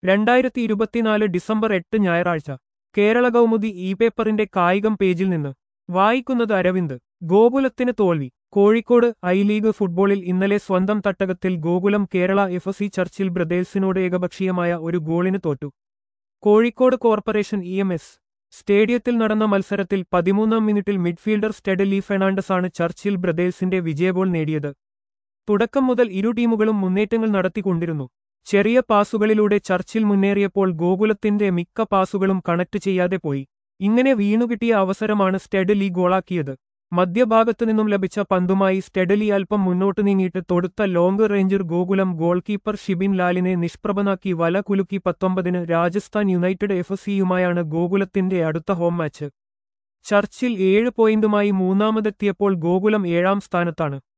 രണ്ടായിരത്തി ഇരുപത്തിനാല് ഡിസംബർ എട്ട് ഞായറാഴ്ച കേരള കൗമുദി ഇ പേപ്പറിന്റെ കായികം പേജിൽ നിന്ന് വായിക്കുന്നത് അരവിന്ദ് ഗോകുലത്തിന് തോൽവി കോഴിക്കോട് ഐ ലീഗ് ഫുട്ബോളിൽ ഇന്നലെ സ്വന്തം തട്ടകത്തിൽ Gokulam Kerala F C Churchill ബ്രദേഴ്സിനോട് ഏകപക്ഷീയമായ ഒരു ഗോളിന് തോറ്റു Kozhikode corporation E M S സ്റ്റേഡിയത്തിൽ നടന്ന മത്സരത്തിൽ പതിമൂന്നാം മിനിറ്റിൽ മിഡ്ഫീൽഡർ സ്റ്റെഡലി ഫെർണാണ്ടസാണ് ചർച്ചിൽ ബ്രദേഴ്സിന്റെ വിജയഗോൾ നേടിയത് തുടക്കം മുതൽ ഇരു ടീമുകളും മുന്നേറ്റങ്ങൾ നടത്തിക്കൊണ്ടിരുന്നു ചെറിയ പാസുകളിലൂടെ ചർച്ചിൽ മുന്നേറിയപ്പോൾ ഗോകുലത്തിന്റെ മിക്ക പാസുകളും കണക്ട് ചെയ്യാതെ പോയി ഇങ്ങനെ വീണുകിട്ടിയ അവസരമാണ് സ്റ്റെഡലി ഗോളാക്കിയത് മധ്യഭാഗത്തു നിന്നും ലഭിച്ച പന്തുമായി സ്റ്റെഡലി അല്പം മുന്നോട്ട് നീങ്ങിയിട്ട് തൊടുത്ത long ranger Gokulam goal keeper Shibin ലാലിനെ നിഷ്പ്രഭനാക്കി വല കുലുക്കി പത്തൊമ്പതിന് രാജസ്ഥാൻ യുണൈറ്റഡ് എഫ് സിയുമായാണ് ഗോകുലത്തിന്റെ അടുത്ത ഹോം മാച്ച് ചർച്ചിൽ ഏഴ് പോയിന്റുമായി മൂന്നാമതെത്തിയപ്പോൾ ഗോകുലം ഏഴാം സ്ഥാനത്താണ്